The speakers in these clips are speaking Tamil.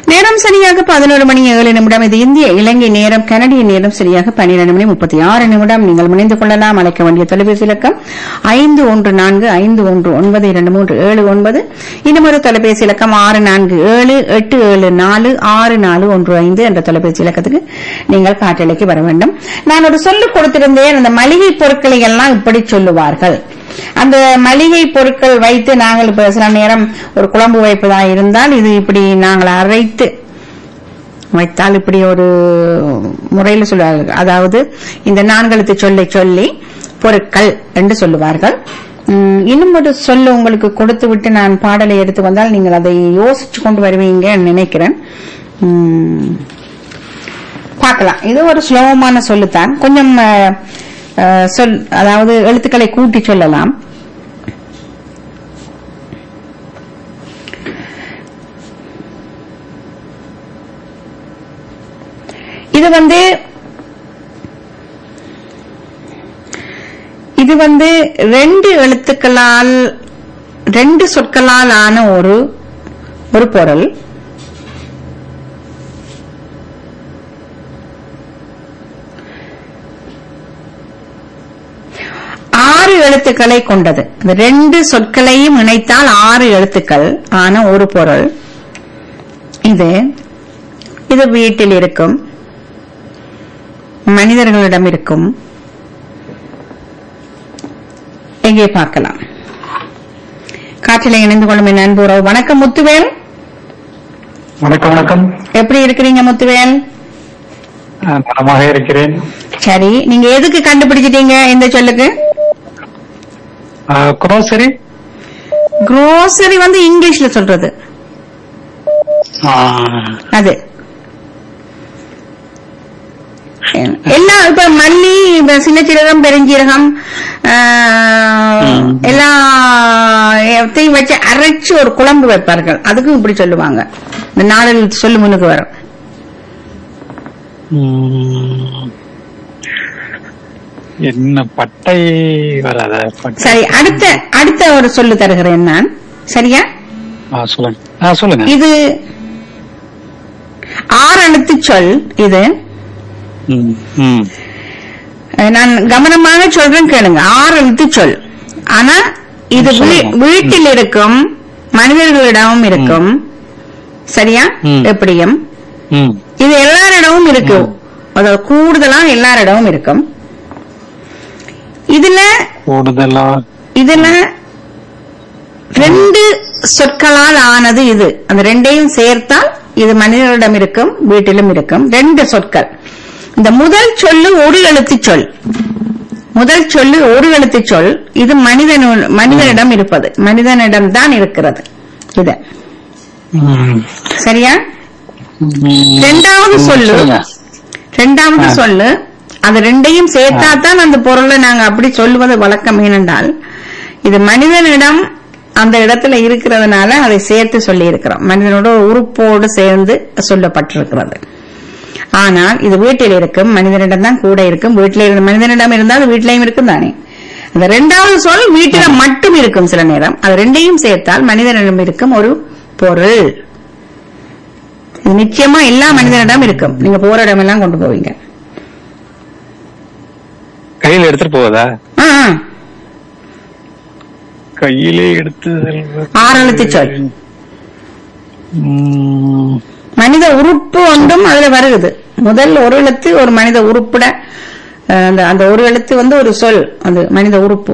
நேரம் சரியாக பதினோரு மணி ஏழு நிமிடம் இது இந்திய இலங்கை நேரம் கனடிய நேரம் சரியாக பன்னிரண்டு மணி முப்பத்தி ஆறு நிமிடம் நீங்கள் முனைந்து கொள்ளலாம் அழைக்க வேண்டிய தொலைபேசி இலக்கம் ஐந்து ஒன்று நான்கு ஐந்து ஒன்று ஒன்பது இரண்டு மூன்று ஏழு ஒன்பது இன்னும் ஒரு தொலைபேசி இலக்கம் ஆறு நான்கு ஏழு எட்டு ஏழு நாலு ஆறு நாலு ஒன்று ஐந்து என்ற தொலைபேசி இலக்கத்துக்கு நீங்கள் காற்றலைக்கு வர வேண்டும் நான் ஒரு சொல்லு கொடுத்திருந்தேன் அந்த மளிகை பொருட்களை எல்லாம் இப்படி சொல்லுவார்கள் அந்த மளிகை பொருட்கள் வைத்து நாங்கள் இப்ப சில நேரம் ஒரு குழம்பு வைப்பதா இருந்தால் இது இப்படி நாங்கள் அரைத்து வைத்தால் இப்படி ஒரு முறையில் சொல்லுவார்கள் அதாவது இந்த நான்கெழுத்து சொல்லை சொல்லி பொருட்கள் என்று சொல்லுவார்கள் உம், இன்னும் ஒரு சொல்லு உங்களுக்கு கொடுத்து விட்டு நான் பாடலை எடுத்து வந்தால் நீங்கள் அதை யோசிச்சு கொண்டு வருவீங்க நினைக்கிறேன் உம், பார்க்கலாம் இது ஒரு சுலபமான சொல்லுத்தான் கொஞ்சம் அஹ், அஹ், சொல் அதாவது எழுத்துக்களை கூட்டி சொல்லலாம் இது வந்து இது வந்து ரெண்டு எழுத்துக்களால் ரெண்டு சொற்களால் ஆன ஒரு ஒரு பொருள் ஆறு எழுத்துக்களை கொண்டது இந்த ரெண்டு சொற்களையும் இணைத்தால் ஆறு எழுத்துக்கள் ஆன ஒரு பொருள் இது இது வீட்டில் இருக்கும் மனிதர்களிடம் இருக்கும் எங்கே பார்க்கலாம் காற்றில் இணைந்து கொள்ளும் என் அன்பு உறவு வணக்கம் முத்துவேல் வணக்கம் வணக்கம் எப்படி இருக்கிறீங்க முத்துவேல் நான் நலமாக இருக்கிறேன் சரி நீங்க எதுக்கு கண்டுபிடிச்சிட்டீங்க இந்த சொல்லுக்கு குரோசரி grocery வந்து இங்கிலீஷ்ல சொல்றது அது எல்லாம் இப்ப மல்லி இப்ப சின்ன சீரகம் பெருஞ்சீரகம் ஆஹ், ம். எல்லாத்தையும் வச்சு அரைச்சு ஒரு குழம்பு வைப்பார்கள் அதுக்கும் இப்படி சொல்லுவாங்க இந்த நாலு சொல்லு முன்னுக்கு வரும் என்ன பட்டை வராத பட்டை சரி அடுத்த அடுத்த ஒரு சொல்லு தருகிறேன் நான் சரியா ஆ, சொல்லுங்க ஆ, சொல்லுங்க இது ஆறு எழுத்து சொல் இது ம், ம், அஹ் நான் கவனமாக சொல்றேன் கேளுங்க ஆறு எழுத்து சொல் ஆனா இது வீ- சொல்லுங்க. வீட்டில் இருக்கும் மனிதர்களிடமும் இருக்கும் சரியா ம். எப்படியும் ம். இது எல்லாரிடமும் இருக்கு அதாவது கூடுதலா எல்லாரிடமும் இருக்கும் இதுல கூடுதலா இதுல ரெண்டு சொற்களால் ஆனது இது அந்த ரெண்டையும் சேர்த்தால் இது மனிதர்களிடம் இருக்கும் வீட்டிலும் இருக்கும் ரெண்டு சொற்கள் இந்த முதல் சொல்லு ஒரு எழுத்து சொல் முதல் சொல்லு ஒரு எழுத்து சொல் இது மனிதன் மனிதனிடம் இருப்பது மனிதனிடம் தான் இருக்கிறது இது ம், சரியா ம். ரெண்டாவது சொல்லு சொல்லுங்க. ரெண்டாவது ஆ. சொல்லு அது ரெண்டையும் சேர்த்தா தான் அந்த பொருளை நாங்க அப்படி சொல்லுவது வழக்கம் ஏனென்றால் இது மனிதனிடம் அந்த இடத்துல இருக்கிறதுனால அதை சேர்த்து சொல்லி இருக்கிறோம் மனிதனோட உறுப்போடு சேர்ந்து சொல்லப்பட்டிருக்கிறது ஆனால் இது வீட்டில் இருக்கும் மனிதனிடம் தான் கூட இருக்கும் வீட்டில் இருந்த மனிதனிடம் இருந்தால் அது வீட்டிலையும் இருக்கும் தானே அந்த ரெண்டாவது சொல் வீட்டில மட்டும் இருக்கும் சில நேரம் அது ரெண்டையும் சேர்த்தால் மனிதனிடம் இருக்கும் ஒரு பொருள் இது நிச்சயமா எல்லா மனிதனிடம் இருக்கும் நீங்க போற இடமெல்லாம் கொண்டு போவீங்க கையில எடுத்துட்டு போவதா ஆ, ஆ. கையிலே எடுத்து செல்வது. ஆறு எழுத்து சொல் ம், மனித உறுப்பு ஒன்றும் அதுல வருகுது முதல் ஒரு எழுத்து ஒரு மனித உறுப்புட அஹ், அந்த அந்த ஒரு எழுத்து வந்து ஒரு சொல் அது மனித உறுப்பு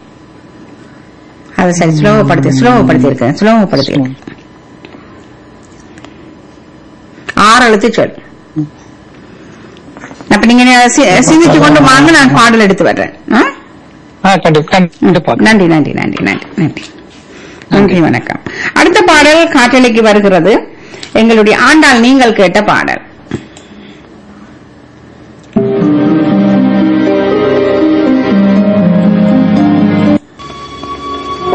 அது சரி சுலோகப்படுத்தி சுலோகப்படுத்தி இருக்கேன் சுலோகப்படுத்தி இருக்கேன் ஆறு எழுத்து சொல் அப்ப நீங்க சி- சிந்திச்சு கொண்டு வாங்க நான் பாடல் எடுத்து வர்றேன் ஆ? ஆ, கண்டிப்பா கண்டிப்பா நன்றி நன்றி நன்றி நன்றி நன்றி நன்றி வணக்கம் அடுத்த பாடல் காற்றலைக்கு வருகிறது எங்களுடைய ஆண்டாள் நீங்கள் கேட்ட பாடல்